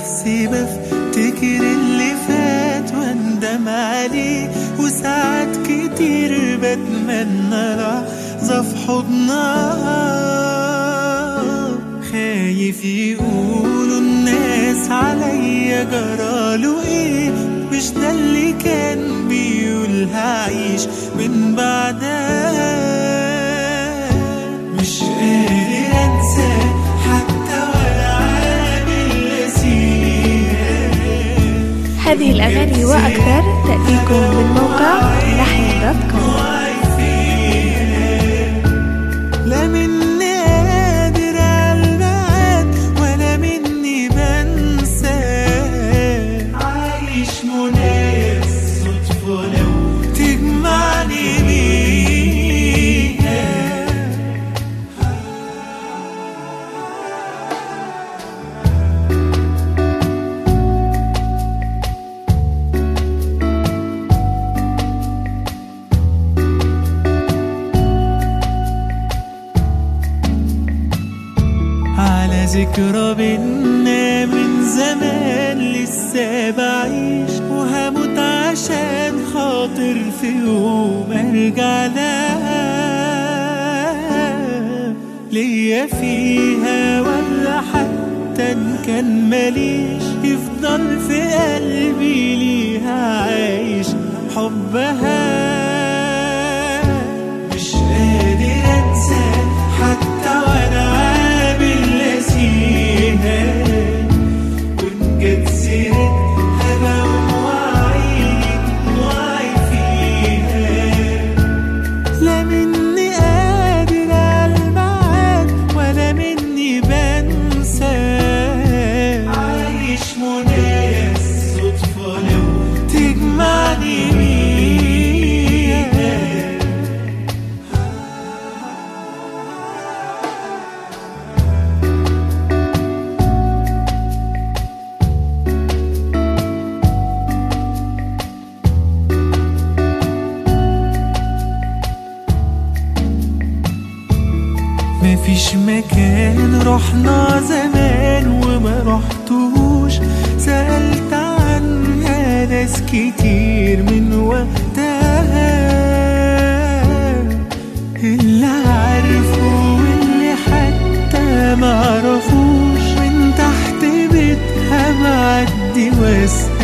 نفسي بفتكر اللي فات واندم عليه وساعات كتير بتمنى لحظة في حضنها خايف يقولوا الناس عليا جراله ايه مش ده اللي كان بيقول هعيش من بعدها مش قادر انسى حتى ولا عامل نسيها هذه الأغاني وأكثر تأتيكم من موقع لحن دوت كوم لا مني قادر عالبعد ولا مني بنسى عايش منايا الصدفة لو تجمعني بيها على ذكرى بينا من زمان لسه بعيش وهموت عشان خاطر في يوم ارجع لها ليا فيها ولا حتى ان كان ماليش يفضل في قلبي ليها عايش حبها مش قادر انسى حتى وانا عامل نسيها وان جت سيرتها بقوم واعيد واعي فيها لا مني قادر عالبعد ولا مني بنسى عايش منايا الصدفة لو تجمعني بيها مفيش مكان رحنا زمان وما رحتوش سألت عنها ناس كتير من وقتها اللي عارفه واللي حتى معرفوش من تحت بيتها معدي واسأل